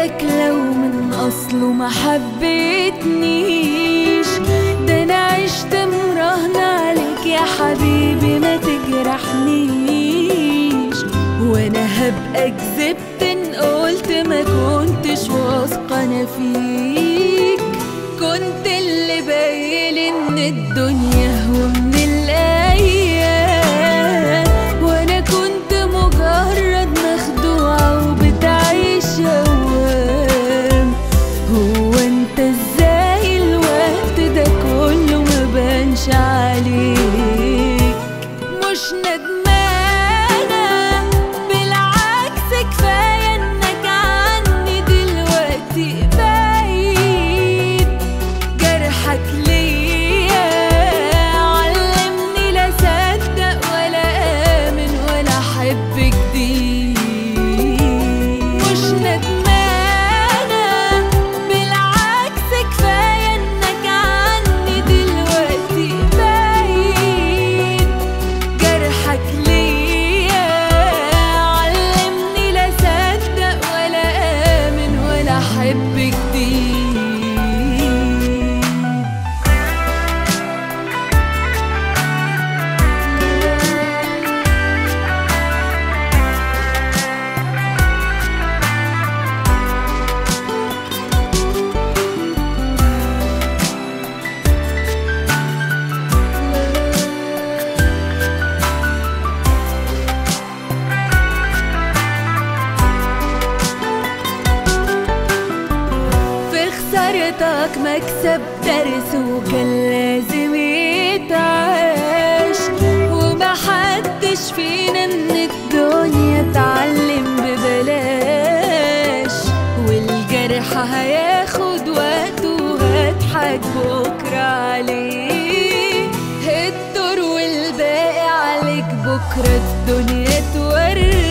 غيرك لو من اصله ما حبيتنيش ده انا عشت مراهنة عليك يا حبيبي ما تجرحنيش وانا هبقى كذبت ان قلت ما كنتش واثقة انا فيك كنت اللي باين ان الدنيا هو من الايام وانا كنت مجرد مخدوعة وبتعيش اوام هو انت ازاي الوقت ده كله ما بانش عليك مش ندمانة بالعكس كفاية انك عني دلوقتي بعيد جرحك ليا علمني لا صدق ولا آمن ولا أحب جديد مش ندمانة بالعكس كفاية إنك عني دلوقتي بعيد جرحك ليا علمني لا صدق ولا آمن ولا أحب جديد في خسارتك مكسب درس وكان لازم يتعاش ومحدش فينا من الدنيا اتعلم ببلاش والجرح هياخد وقته وهضحك بكرة عليه الدور والباقي عليك بكرة الدنيا توريك